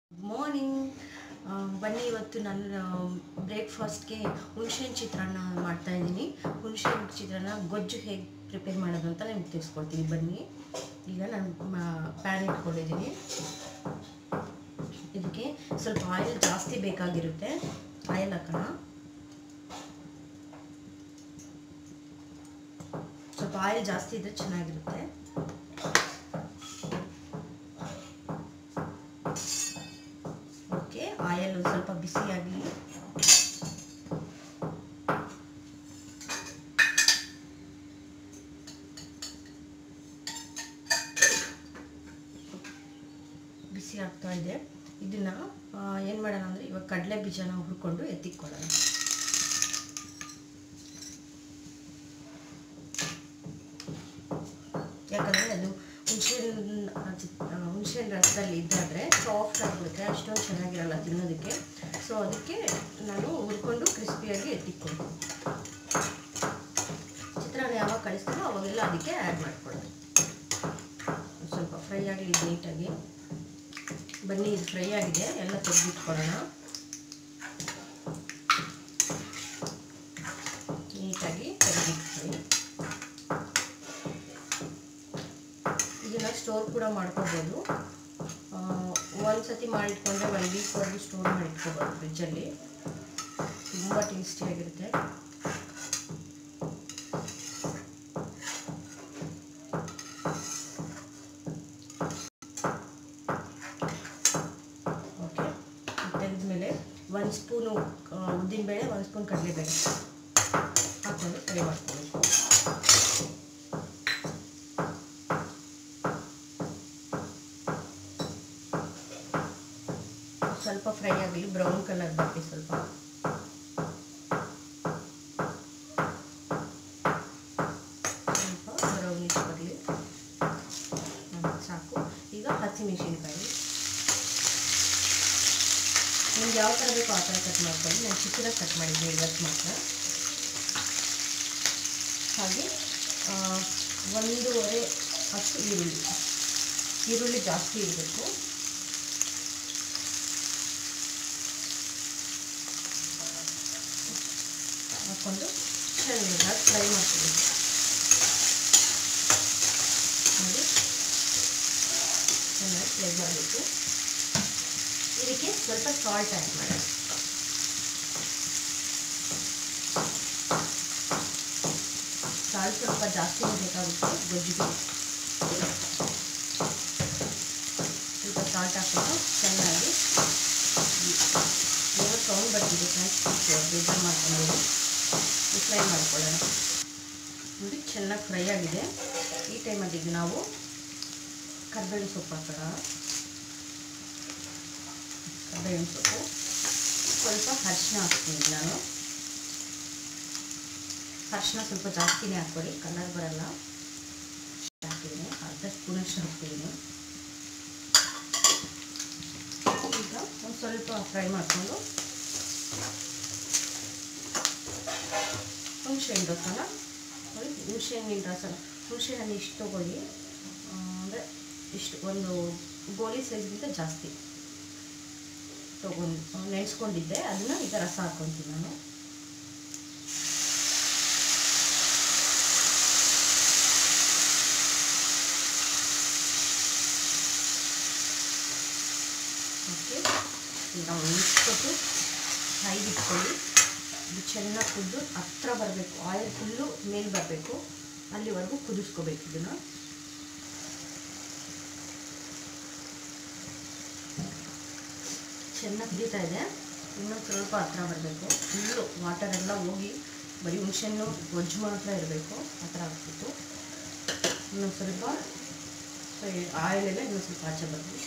morning ಬನ್ನಿ ಇವತ್ತು ನಾನು ಬ್ರೇಕ್ಫಾಸ್ಟ್ಗೆ ಹುಣಸೆಹಣ್ಣು ಚಿತ್ರಾನ್ನ ಮಾಡ್ತಾ ಇದ್ದೀನಿ ಹುಣಸೆಹಣ್ಣು ಚಿತ್ರಾನ್ನ ಗೊಜ್ಜು ಹೇಗೆ ಪ್ರಿಪೇರ್ ಮಾಡೋದು ಅಂತ ನಿಮ್ಗೆ ತಿಳಿಸ್ಕೊಡ್ತೀನಿ ಬನ್ನಿ ಈಗ ನಾನು ಪ್ಯಾನ್ ಇಟ್ಕೊಂಡಿದ್ದೀನಿ ಇದಕ್ಕೆ ಸ್ವಲ್ಪ ಆಯಿಲ್ ಜಾಸ್ತಿ ಬೇಕಾಗಿರುತ್ತೆ ಆಯಿಲ್ ಹಾಕೋಣ ಸ್ವಲ್ಪ ಆಯಿಲ್ ಜಾಸ್ತಿ ಇದ್ರೆ ಚೆನ್ನಾಗಿರುತ್ತೆ ಓಕೆ ಆಯಿಲ್ ಒಂದು ಸ್ವಲ್ಪ ಬಿಸಿಯಾಗಲಿ ಬಿಸಿ ಆಗ್ತಾ ಇದೆ ಇದನ್ನ ಏನು ಮಾಡೋಣ ಅಂದರೆ ಇವಾಗ ಕಡಲೆ ಬೀಜನ ಹುರ್ಕೊಂಡು ಎತ್ತಿಕ್ಕೊಳ್ಳೋಣ ಯಾಕಂದರೆ ಅದು ಹುಣಸೆಹಣ್ಣು ಹುಣಸೆಹಣ್ಣು ರಸದಲ್ಲಿ ಇದ್ದಾದರೆ ಸಾಫ್ಟ್ ಆಗಿಬಿಡುತ್ತೆ ಅಷ್ಟೊಂದು ಚೆನ್ನಾಗಿರಲ್ಲ ತಿನ್ನೋದಕ್ಕೆ ಸೊ ಅದಕ್ಕೆ ನಾನು ಹುರ್ಕೊಂಡು ಕ್ರಿಸ್ಪಿಯಾಗಿ ಎತ್ತಿಕ್ಕೊಂಡು ಚಿತ್ರಾನ್ನ ಯಾವಾಗ ಕಳಿಸ್ತೀನೋ ಅವಾಗೆಲ್ಲ ಅದಕ್ಕೆ ಆ್ಯಡ್ ಮಾಡ್ಕೊಳ್ಳೋದು ಸ್ವಲ್ಪ ಫ್ರೈ ಆಗಲಿ ನೀಟಾಗಿ ಬನ್ನಿ ಇದು ಫ್ರೈ ಆಗಿದೆ ಎಲ್ಲ ತೆಗೆದಿಟ್ಕೊಳ್ಳೋಣ ನೀಟಾಗಿ ತೆಗೆದಿಟ್ಕೊಳ್ಳಿ ಇದನ್ನು ಸ್ಟೋರ್ ಕೂಡ ಮಾಡ್ಕೋಬೋದು ಒಂದು ಸತಿ ಮಾಡಿಟ್ಕೊಂಡ್ರೆ ಒನ್ ವೀಕ್ವರೆಗೂ ಸ್ಟೋರ್ ಮಾಡಿಟ್ಕೋಬೋದು ಫ್ರಿಜ್ಜಲ್ಲಿ ತುಂಬ ಟೇಸ್ಟಿಯಾಗಿರುತ್ತೆ ಓಕೆ ತೆಗೆದ್ಮೇಲೆ ಒಂದು ಸ್ಪೂನು ಉದ್ದಿನಬೇಳೆ ಒಂದು ಸ್ಪೂನ್ ಕಡಲೆಬೇಳೆ ಹಾಕ್ಕೊಂಡು ಫ್ರೈ ಮಾಡ್ಕೊಬೇಕು ಸ್ವಲ್ಪ ಫ್ರೈ ಆಗಲಿ ಬ್ರೌನ್ ಕಲರ್ ಬರಲಿ ಸ್ವಲ್ಪ ಸ್ವಲ್ಪ ಬ್ರೌನಿಶ್ ಬರಲಿ ಸಾಕು ಈಗ ಹಸಿಮೆಣಸಿನ್ಕಾಯಿ ನಿಮ್ಗೆ ಯಾವ ಥರ ಬೇಕೋ ಆ ಥರ ಕಟ್ ಮಾಡ್ಕೊಳ್ಳಿ ನಾನು ಚಿಕ್ಕದಾಗಿ ಕಟ್ ಮಾಡಿದ್ದೀನಿ ಇವತ್ತು ಮಾತ್ರ ಹಾಗೆ ಒಂದೂವರೆ ಅಷ್ಟು ಈರುಳ್ಳಿ ಈರುಳ್ಳಿ ಜಾಸ್ತಿ ಇರಬೇಕು ಹಾಕ್ಕೊಂಡು ಚೆನ್ನಾಗಿ ಫ್ರೈ ಮಾಡ್ತೀವಿ ನೋಡಿ ಚೆನ್ನಾಗಿ ಫ್ರೈ ಮಾಡಬೇಕು ಇದಕ್ಕೆ ಸ್ವಲ್ಪ ಸಾಲ್ಟ್ ಆ್ಯಡ್ ಮಾಡೋಣ ಸಾಲ್ಟ್ ಸ್ವಲ್ಪ ಜಾಸ್ತಿನೇ ಬೇಕಾಗುತ್ತೆ ಗೊಜ್ಜಿಗೆ ಸ್ವಲ್ಪ ಸಾಲ್ಟ್ ಹಾಕ್ಕೊಂಡು ಚೆನ್ನಾಗಿ ಏನೋ ಸೌಂಡ್ ಬರ್ತಿದೆ ಫ್ರೆಂಡ್ಸ್ ಬೇಜಾರು ಮಾಡ್ಕೊಂಡು ಫ್ರೈ ಮಾಡ್ಕೊಳ್ಳೋಣ ನೋಡಿ ಚೆನ್ನಾಗಿ ಫ್ರೈ ಆಗಿದೆ ಈ ಟೈಮಲ್ಲಿ ಈಗ ನಾವು ಕರ್ಬೇವಿನ ಸೊಪ್ಪು ಹಾಕೋಣ ಕರ್ಬೇವಿನ ಸೊಪ್ಪು ಸ್ವಲ್ಪ ಅರಿಶಿನ ಹಾಕ್ತೀನಿ ನಾನು ಅರಿಶಿನ ಸ್ವಲ್ಪ ಜಾಸ್ತಿನೇ ಹಾಕ್ಕೊಳ್ಳಿ ಕಲರ್ ಬರಲ್ಲ ಹಾಕ್ತಿದ್ದೀನಿ ಅರ್ಧ ಸ್ಪೂನಷ್ಟು ಹಾಕ್ತಿದ್ದೀನಿ ಈಗ ಒಂದು ಸ್ವಲ್ಪ ಫ್ರೈ ಮಾಡಿಕೊಂಡು ಹುಣಸೆಹಣ್ಣು ರಸನ ನೋಡಿ ಹುಣಸೆಹಣ್ಣಿನ ರಸನ ಹುಣಸೆಹಣ್ಣು ಇಷ್ಟು ತೊಗೊಳ್ಳಿ ಅಂದರೆ ಇಷ್ಟು ಒಂದು ಗೋಲಿ ಸೈಜ್ಗಿಂತ ಜಾಸ್ತಿ ತೊಗೊಂಡು ನೆನೆಸ್ಕೊಂಡಿದ್ದೆ ಅದನ್ನು ಈಗ ರಸ ಹಾಕ್ಕೊತೀನಿ ನಾನು ಓಕೆ ನಾವು ಇಟ್ಕೊಟ್ಟು ಹೈಗೆ ಇಟ್ಕೊಳ್ಳಿ ಇದು ಚೆನ್ನಾಗಿ ಕುದ್ದು ಹತ್ರ ಬರಬೇಕು ಆಯಿಲ್ ಫುಲ್ಲು ಮೇಲೆ ಬರಬೇಕು ಅಲ್ಲಿವರೆಗೂ ಕುದಿಸ್ಕೋಬೇಕು ಇದನ್ನು ಚೆನ್ನಾಗಿ ಕುದೀತಾ ಇದೆ ಇನ್ನೂ ಸ್ವಲ್ಪ ಹತ್ರ ಬರಬೇಕು ಫುಲ್ಲು ವಾಟರ್ ಎಲ್ಲ ಹೋಗಿ ಬರೀ ಹುಣಸೆಹಣ್ಣು ಗೊಜ್ಜು ಮಾತ್ರ ಇರಬೇಕು ಆ ಥರ ಆಗ್ತಿತ್ತು ಇನ್ನೊಂದು ಸ್ವಲ್ಪ ಆಯಿಲೆಲ್ಲ ಇನ್ನೊಂದು ಸ್ವಲ್ಪ ಆಚೆ ಬರಲಿ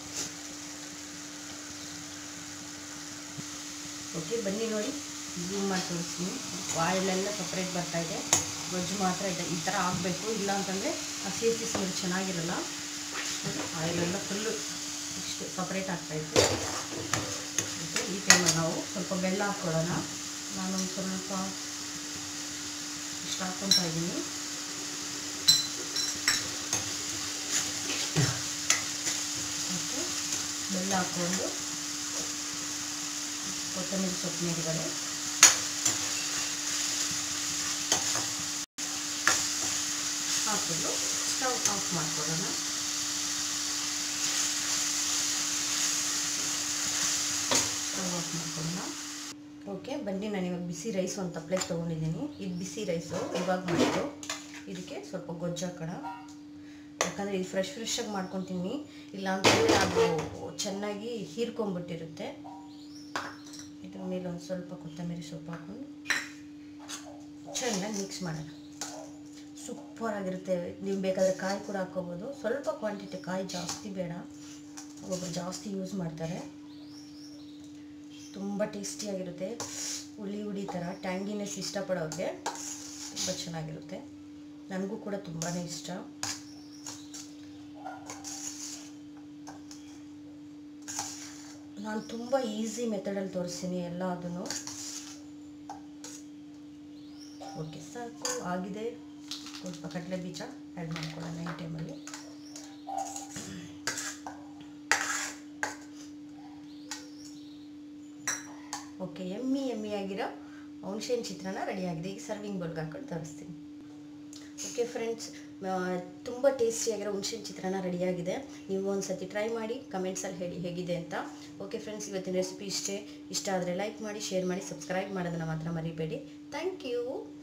ಓಕೆ ಬನ್ನಿ ನೋಡಿ ಝೂಮ್ ಮಾಡಿ ತೋರಿಸ್ತೀನಿ ಆಯಿಲೆಲ್ಲ ಸಪ್ರೇಟ್ ಬರ್ತಾ ಇದೆ ಗೊಜ್ಜು ಮಾತ್ರ ಇದೆ ಈ ಥರ ಆಗಬೇಕು ಇಲ್ಲ ಅಂತಂದರೆ ಹಸಿ ಹಸಿ ಸ್ಮೆಲ್ ಚೆನ್ನಾಗಿರಲ್ಲ ಆಯಿಲೆಲ್ಲ ಫುಲ್ಲು ಇಷ್ಟು ಸಪ್ರೇಟ್ ಆಗ್ತಾಯಿತ್ತು ಓಕೆ ಈ ಟೈಮಲ್ಲಿ ನಾವು ಸ್ವಲ್ಪ ಬೆಲ್ಲ ಹಾಕ್ಕೊಳ್ಳೋಣ ನಾನೊಂದು ಸ್ವಲ್ಪ ಇಷ್ಟು ಹಾಕ್ಕೊತಾ ಇದ್ದೀನಿ ಬೆಲ್ಲ ನೀರು ಹಾಕ್ಕೊಂಡು ಕೊತ್ತಂಬರಿ ಸೊಪ್ಪು ಮೇಲ್ಗಡೆ ಹಾಕ್ಕೊಂಡು ಸ್ಟವ್ ಆಫ್ ಮಾಡ್ಕೊಳ್ಳೋಣ ಸ್ಟವ್ ಆಫ್ ಮಾಡ್ಕೊಳ್ಳೋಣ ಓಕೆ ಬನ್ನಿ ನಾನು ಇವಾಗ ಬಿಸಿ ರೈಸ್ ಒಂದು ತಪ್ಪಲೆಗೆ ತೊಗೊಂಡಿದ್ದೀನಿ ಇದು ಬಿಸಿ ರೈಸು ಇವಾಗ ಮಾಡಿದ್ದು ಇದಕ್ಕೆ ಸ್ವಲ್ಪ ಗೊಜ್ಜು ಹಾಕೋಣ ಯಾಕಂದರೆ ಇದು ಫ್ರೆಶ್ ಫ್ರೆಶ್ಶಾಗಿ ಮಾಡ್ಕೊತೀನಿ ಇಲ್ಲ ಅಂತಂದರೆ ಅದು ಚೆನ್ನಾಗಿ ಹೀರ್ಕೊಂಬಿಟ್ಟಿರುತ್ತೆ ಇದ್ರ ಮೇಲೆ ಒಂದು ಸ್ವಲ್ಪ ಕೊತ್ತಂಬರಿ ಸೊಪ್ಪು ಹಾಕೊಂಡು ಚೆನ್ನಾಗಿ ಮಿಕ್ಸ್ ಮಾಡೋಣ ಸೂಪರ್ ಆಗಿರುತ್ತೆ ನೀವು ಬೇಕಾದರೆ ಕಾಯಿ ಕೂಡ ಹಾಕ್ಕೋಬೋದು ಸ್ವಲ್ಪ ಕ್ವಾಂಟಿಟಿ ಕಾಯಿ ಜಾಸ್ತಿ ಬೇಡ ಒಬ್ಬರು ಜಾಸ್ತಿ ಯೂಸ್ ಮಾಡ್ತಾರೆ ತುಂಬ ಟೇಸ್ಟಿಯಾಗಿರುತ್ತೆ ಹುಳಿ ಹುಳಿ ಥರ ಟ್ಯಾಂಗಿನೆಸ್ ಇಷ್ಟಪಡೋರಿಗೆ ತುಂಬ ಚೆನ್ನಾಗಿರುತ್ತೆ ನನಗೂ ಕೂಡ ತುಂಬಾ ಇಷ್ಟ ನಾನು ತುಂಬ ಈಸಿ ಮೆಥಡಲ್ಲಿ ತೋರಿಸ್ತೀನಿ ಎಲ್ಲ ಅದನ್ನು ಓಕೆ ಸಾಕು ಆಗಿದೆ ಸ್ವಲ್ಪ ಕಡಲೆ ಬೀಜ ಆ್ಯಡ್ ಮಾಡ್ಕೊಳ್ಳೋಣ ಈ ಟೈಮಲ್ಲಿ ಓಕೆ ಎಮ್ಮಿ ಎಮ್ಮಿ ಆಗಿರೋ ಹುಣಸೆಹಣ್ಣು ಚಿತ್ರಾನ್ನ ರೆಡಿಯಾಗಿದೆ ಈಗ ಸರ್ವಿಂಗ್ ಬೌಲ್ಗೆ ಹಾಕೊಂಡು ತೋರಿಸ್ತೀನಿ ಓಕೆ ಫ್ರೆಂಡ್ಸ್ ತುಂಬ ಟೇಸ್ಟಿಯಾಗಿರೋ ಹುಣಸೆಹಣ್ಣು ಚಿತ್ರಾನ್ನ ರೆಡಿಯಾಗಿದೆ ನೀವು ಒಂದು ಸತಿ ಟ್ರೈ ಮಾಡಿ ಕಮೆಂಟ್ಸಲ್ಲಿ ಹೇಳಿ ಹೇಗಿದೆ ಅಂತ ಓಕೆ ಫ್ರೆಂಡ್ಸ್ ಇವತ್ತಿನ ರೆಸಿಪಿ ಇಷ್ಟೇ ಇಷ್ಟ ಆದರೆ ಲೈಕ್ ಮಾಡಿ ಶೇರ್ ಮಾಡಿ ಸಬ್ಸ್ಕ್ರೈಬ್ ಮಾಡೋದನ್ನು ಮಾತ್ರ ಮರಿಬೇಡಿ ಥ್ಯಾಂಕ್ ಯು